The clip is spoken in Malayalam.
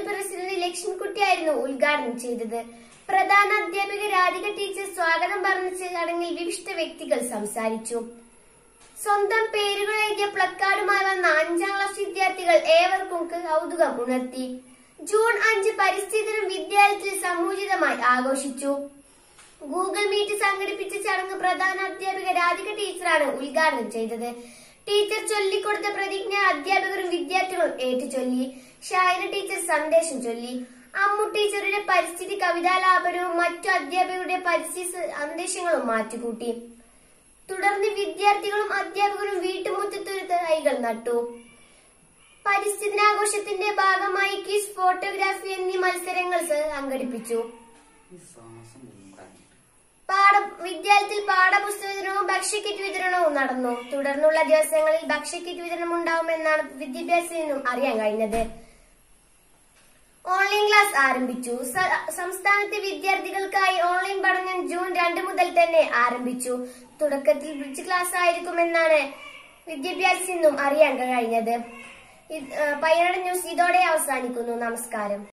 പ്രസിഡന്റ് ലക്ഷ്മിക്കുട്ടിയായിരുന്നു ഉദ്ഘാടനം ചെയ്തത് പ്രധാന അധ്യാപിക രാധിക ടീച്ചർ സ്വാഗതം പറഞ്ഞ ചടങ്ങിൽ വിശിഷ്ട വ്യക്തികൾ സംസാരിച്ചു സ്വന്തം പേരുകൾ എഴുതിയ പ്ലക്കാർഡുമായി വന്ന അഞ്ചാം ക്ലാസ് വിദ്യാർത്ഥികൾ ഏവർക്കും കൗതുകം ഉണർത്തി ജൂൺ അഞ്ച് പരിസ്ഥിതി ദിനം വിദ്യാലയത്തിൽ സമൂചിതമായി ആഘോഷിച്ചു ഗൂഗിൾ മീറ്റ് സംഘടിപ്പിച്ച ചടങ്ങ് പ്രധാന അധ്യാപിക രാധിക ടീച്ചറാണ് ഉദ്ഘാടനം ചെയ്തത് ടീച്ചർ ചൊല്ലിക്കൊടുത്ത പ്രതിജ്ഞ അധ്യാപകരും വിദ്യാർത്ഥികളും ഏറ്റുചൊല്ലി ഷായന ടീച്ചർ സന്ദേശം ചൊല്ലി അമ്മു ടീച്ചറുടെ പരിസ്ഥിതി കവിതാലാപനവും മറ്റു അധ്യാപകരുടെ പരിസ്ഥിതി സന്ദേശങ്ങളും മാറ്റുകൂട്ടി തുടർന്ന് വിദ്യാർത്ഥികളും അധ്യാപകരും വീട്ടുമുറ്റത്തൊരു തൈകൾ നട്ടു പരിസ്ഥിതി ദിനാഘോഷത്തിന്റെ ഭാഗമായി ക്വിസ് ഫോട്ടോഗ്രാഫി എന്നീ മത്സരങ്ങൾ സംഘടിപ്പിച്ചു പാഠ വിദ്യാലയത്തിൽ പാഠപുസ്തക വിതരണവും ഭക്ഷ്യക്കിറ്റ് വിതരണവും നടന്നു തുടർന്നുള്ള ദിവസങ്ങളിൽ ഭക്ഷ്യക്കിറ്റ് വിതരണം ഉണ്ടാവുമെന്നാണ് വിദ്യാഭ്യാസത്തിൽ നിന്നും അറിയാൻ കഴിഞ്ഞത് ഓൺലൈൻ ക്ലാസ് ആരംഭിച്ചു സ- സംസ്ഥാനത്തെ വിദ്യാർത്ഥികൾക്കായി ഓൺലൈൻ പഠനം ജൂൺ രണ്ട് മുതൽ തന്നെ ആരംഭിച്ചു തുടക്കത്തിൽ ബ്രിഡ്ജ് ക്ലാസ് ആയിരിക്കുമെന്നാണ് വിദ്യാഭ്യാസത്തിൽ നിന്നും അറിയാൻ കഴിഞ്ഞത് ഇത്, ആ, പയ്യനാട് ന്യൂസ് ഇതോടെ അവസാനിക്കുന്നു നമസ്കാരം